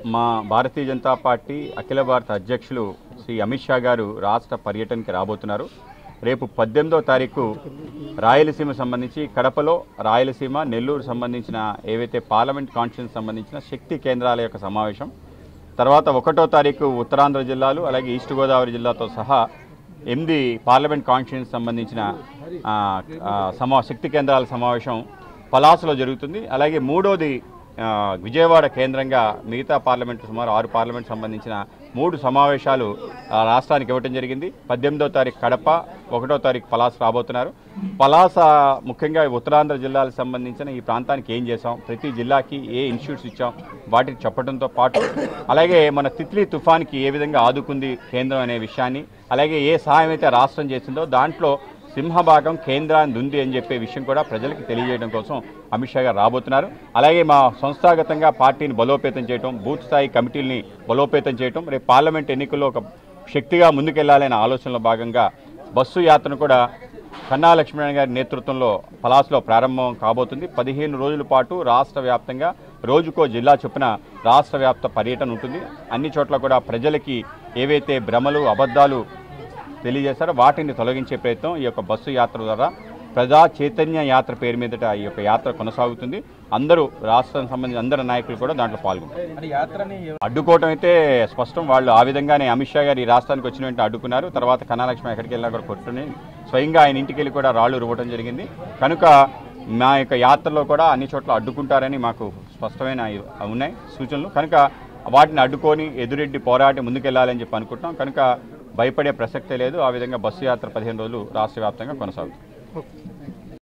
మా భారతీయ జనతా పార్టీ అఖిల భారత అధ్యక్షులు శ్రీ అమిత్ షా గారు రాష్ట్ర పర్యటనకి రాబోతున్నారు రేపు పద్దెనిమిదో తారీఖు రాయలసీమ సంబంధించి కడపలో రాయలసీమ నెల్లూరు సంబంధించిన ఏవైతే పార్లమెంట్ కాన్స్టిట్యూన్స్ సంబంధించిన శక్తి కేంద్రాల యొక్క సమావేశం తర్వాత ఒకటో తారీఖు ఉత్తరాంధ్ర జిల్లాలు అలాగే ఈస్ట్ గోదావరి జిల్లాతో సహా ఎనిమిది పార్లమెంట్ కాన్స్టిట్యూన్స్ సంబంధించిన ఆ, ఆ, సమా శక్తి కేంద్రాల సమావేశం పలాసలో జరుగుతుంది అలాగే మూడోది ఆ, విజయవాడ కేంద్రంగా మిగతా పార్లమెంట్ సుమారు ఆరు పార్లమెంట్ సంబంధించిన మూడు సమావేశాలు ఆ, రాష్ట్రానికి ఇవ్వటం జరిగింది పద్దెనిమిదో తారీఖు కడప ఒకటో తారీఖు పలాస రాబోతున్నారు పలాస ముఖ్యంగా ఉత్తరాంధ్ర జిల్లాలకు సంబంధించిన ఈ ప్రాంతానికి ఏం చేసాం ప్రతి జిల్లాకి ఏ ఇన్స్టిట్యూట్స్ ఇచ్చాం వాటికి చెప్పడంతో పాటు అలాగే మన తిత్లీ తుఫాన్కి ఏ విధంగా ఆదుకుంది కేంద్రం అనే విషయాన్ని అలాగే ఏ సహాయం అయితే రాష్ట్రం చేసిందో దాంట్లో సింహభాగం కేంద్రాన్ని ఉంది అని చెప్పే విషయం కూడా ప్రజలకు తెలియజేయడం కోసం అమిత్ షా గారు రాబోతున్నారు అలాగే మా సంస్థాగతంగా పార్టీని బలోపేతం చేయడం బూత్ స్థాయి కమిటీలని బలోపేతం చేయడం రేపు పార్లమెంట్ ఎన్నికల్లో ఒక శక్తిగా ముందుకెళ్లాలనే ఆలోచనలో భాగంగా బస్సు యాత్రను కూడా కన్నా లక్ష్మీనారాయణ గారి నేతృత్వంలో పలాస్లో ప్రారంభం కాబోతుంది పదిహేను రోజుల పాటు రాష్ట్ర వ్యాప్తంగా రోజుకో జిల్లా చొప్పున రాష్ట్ర వ్యాప్త పర్యటన ఉంటుంది అన్ని చోట్ల కూడా ప్రజలకి ఏవైతే భ్రమలు అబద్ధాలు తెలియజేస్తారో వాటిని తొలగించే ప్రయత్నం ఈ యొక్క బస్సు యాత్ర ద్వారా ప్రజా చైతన్య యాత్ర పేరు మీదట ఈ యొక్క యాత్ర కొనసాగుతుంది అందరూ రాష్ట్రం సంబంధించిన అందరు నాయకులు కూడా దాంట్లో పాల్గొంటారు అంటే యాత్రని అడ్డుకోవటం అయితే స్పష్టం వాళ్ళు ఆ విధంగానే అమిత్ షా గారు ఈ రాష్ట్రానికి వచ్చిన వెంటనే అడ్డుకున్నారు తర్వాత కన్నాలక్ష్మి ఎక్కడికి వెళ్ళినా కూడా కొట్టుని స్వయంగా ఆయన ఇంటికి వెళ్ళి కూడా రాళ్ళు రువ్వడం జరిగింది కనుక మా యొక్క యాత్రలో కూడా అన్ని చోట్ల అడ్డుకుంటారని మాకు స్పష్టమైన ఉన్నాయి సూచనలు కనుక వాటిని అడ్డుకొని ఎదురెడ్డి పోరాటి ముందుకెళ్లాలని చెప్పి అనుకుంటున్నాం కనుక భయపడే ప్రసక్తే లేదు ఆ విధంగా బస్సు యాత్ర పదిహేను రోజులు రాష్ట్ర వ్యాప్తంగా కొనసాగుతుంది